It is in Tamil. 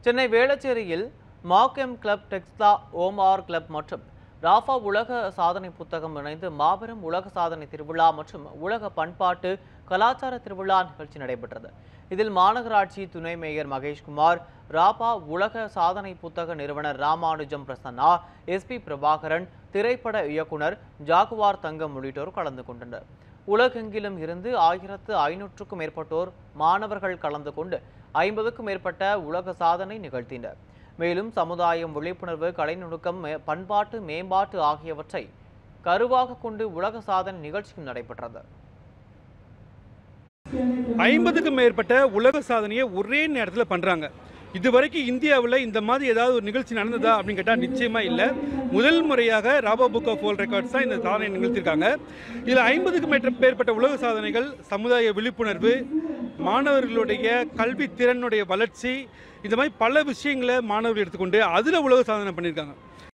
சென்னை வேளச்சேரியில் மார்க்கெம் கிளப் டெக்ஸ்லா ஓமார் கிளப் மற்றும் ராஃபா உலக சாதனை புத்தகம் இணைந்து மாபெரும் உலக சாதனை திருவிழா மற்றும் உலக பண்பாட்டு கலாச்சார திருவிழா நிகழ்ச்சி நடைபெற்றது இதில் மாநகராட்சி துணை மேயர் மகேஷ்குமார் ராபா உலக சாதனை புத்தக நிறுவனர் ராமானுஜம் பிரசன்னா எஸ்பி பிரபாகரன் திரைப்பட இயக்குனர் ஜாகுவார் தங்கம் உள்ளிட்டோர் கலந்து கொண்டனர் உலகெங்கிலும் இருந்து ஆயிரத்து ஐநூற்றுக்கும் மேற்பட்டோர் மாணவர்கள் கலந்து கொண்டு ஐம்பதுக்கும் மேற்பட்ட உலக சாதனை நிகழ்த்தினர் மேலும் சமுதாயம் விழிப்புணர்வு கலைநுணுக்கம் மே- பண்பாட்டு மேம்பாட்டு ஆகியவற்றை கருவாக கொண்டு உலக சாதனை நிகழ்ச்சியும் நடைபெற்றது ஐம்பதுக்கும் மேற்பட்ட உலக சாதனையை ஒரே நேரத்தில் பண்ணுறாங்க இதுவரைக்கும் இந்தியாவில் இந்த மாதிரி ஏதாவது ஒரு நிகழ்ச்சி நடந்ததா அப்படின்னு கேட்டால் நிச்சயமாக இல்லை முதல் முறையாக ராபா புக் ஆஃப் வேர்ல்ட் ரெக்கார்ட்ஸ் தான் இந்த சாதனை நிகழ்த்தியிருக்காங்க இதில் ஐம்பதுக்கும் மேற்ற மேற்பட்ட உலக சாதனைகள் சமுதாய விழிப்புணர்வு மாணவர்களுடைய கல்வி திறனுடைய வளர்ச்சி இந்த மாதிரி பல விஷயங்களை மாணவர்கள் எடுத்துக்கொண்டு அதில் உலக சாதனை பண்ணியிருக்காங்க